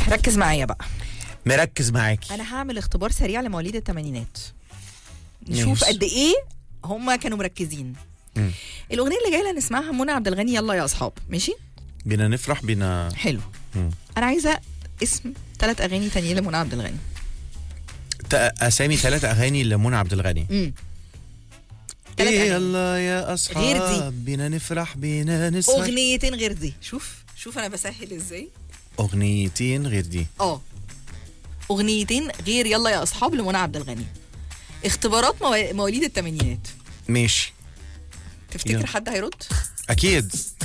ركز معايا بقى مركز معاكي انا هعمل اختبار سريع لمواليد الثمانينات نشوف ماشي. قد ايه هم كانوا مركزين مم. الاغنيه اللي جايه هنسمعها منى عبد الغني يلا يا اصحاب ماشي بينا نفرح بينا حلو مم. انا عايزه اسم ثلاث اغاني تانيين لمنى عبد الغني تا- اسامي ثلاث اغاني لمنى عبد الغني امم تلات إيه أغاني. يلا يا اصحاب غير دي. بينا نفرح بينا نسهر اغنيتين غير دي شوف شوف انا بسهل ازاي اغنيتين غير دي اه اغنيتين غير يلا يا اصحاب لمنى عبد الغني اختبارات موا- مواليد الثمانينات ماشي تفتكر يلا. حد هيرد اكيد